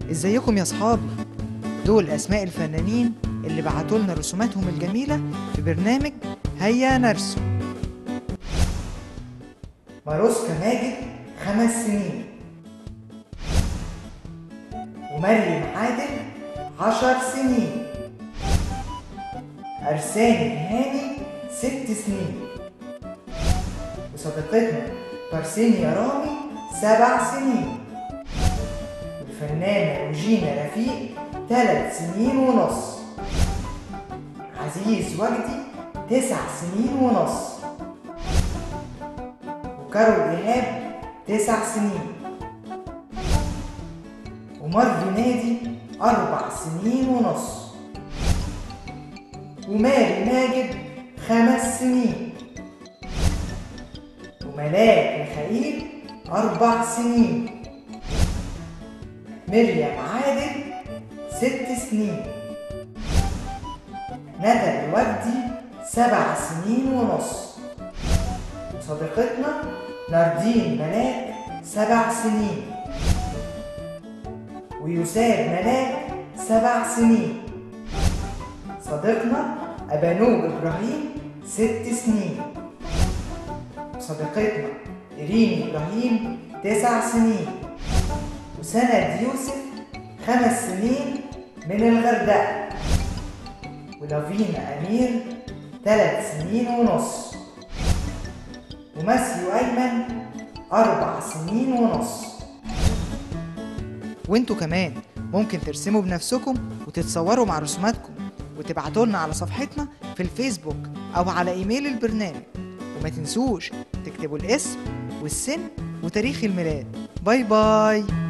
ازيكم يا صحابي دول اسماء الفنانين اللي بعتوا لنا رسوماتهم الجميله في برنامج هيا نرسم ماروسكا ماجد خمس سنين ومريم عادل عشر سنين أرساني هاني ست سنين وصديقتنا بارسينيا رامي سبع سنين والفنانة روجينا رفيق ثلاث سنين ونص عزيز وجدي تسع سنين ونص وكارول إيهاب تسع سنين ومارفي نادي أربع سنين ونص وماري ماجد خمس سنين وملاك ميخائيل أربع سنين مريم عادل ست سنين ندى الوجدي سبع سنين ونص وصديقتنا ناردين ملاك سبع سنين ويسار ملاك سبع سنين صديقنا أبانوب إبراهيم ست سنين صديقتنا إريم إبراهيم تسع سنين وسند يوسف خمس سنين من الغردقة ولافينا أمير ثلاث سنين ونص وماسيو أيمن أربع سنين ونص وانتوا كمان ممكن ترسموا بنفسكم وتتصوروا مع رسوماتكم وتبعتوا لنا على صفحتنا في الفيسبوك أو على إيميل البرنامج وما تنسوش تكتبوا الاسم والسن وتاريخ الميلاد باي باي